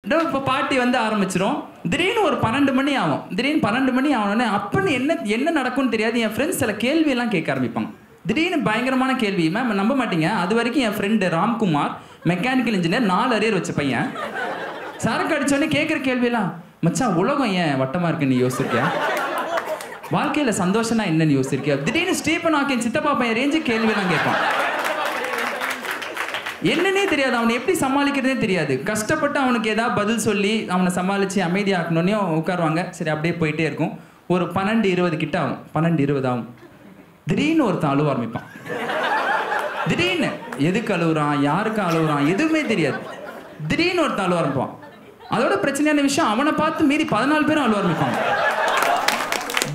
இப்போ பாட்டி வந்து ஆரம்பிச்சிரும் திடீர்னு ஒரு பன்னெண்டு மணி ஆகும் திடீர்னு பன்னெண்டு மணி ஆகணுன்னே அப்பன்னு என்ன என்ன நடக்கும்னு தெரியாது என் ஃப்ரெண்ட்ஸ் சில கேள்வியெல்லாம் கேட்க ஆரம்பிப்பாங்க திடீர்னு பயங்கரமான கேள்வி மேம் நம்ப மாட்டீங்க அது வரைக்கும் என் ஃப்ரெண்டு ராம்குமார் மெக்கானிக்கல் இன்ஜினியர் நாலு அரியர் வச்ச பையன் சரக்கு அடிச்சோடனே கேட்குற கேள்வியெல்லாம் மச்சான் உலகம் ஏன் வட்டமாக இருக்கு நீ யோசிச்சிருக்கியா வாழ்க்கையில சந்தோஷம்னா என்னன்னு யோசிச்சிருக்கியா திடீர்னு ஸ்டீபன் ஹாக்கின் சித்தப்பா பையன் ரேஞ்சு கேள்வியெல்லாம் கேட்பான் என்னன்னே தெரியாது அவனை எப்படி சமாளிக்கிறதே தெரியாது கஷ்டப்பட்டு அவனுக்கு ஏதாவது பதில் சொல்லி அவனை சமாளித்து அமைதியாக்கணுன்னே உட்காருவாங்க சரி அப்படியே போயிட்டே இருக்கும் ஒரு பன்னெண்டு இருபது கிட்ட ஆகும் பன்னெண்டு இருபது ஆகும் திடீர்னு ஒருத்தன் அழுவ ஆரம்பிப்பான் திடீர்னு எதுக்கு அழுகுறான் யாருக்கு அழுகுறான் எதுவுமே தெரியாது திடீர்னு ஒருத்தன் அழுவ ஆரம்பிப்பான் அதோட பிரச்சனையான விஷயம் அவனை பார்த்து மீறி பதினாலு பேரும் அழுவ ஆரம்பிப்பாங்க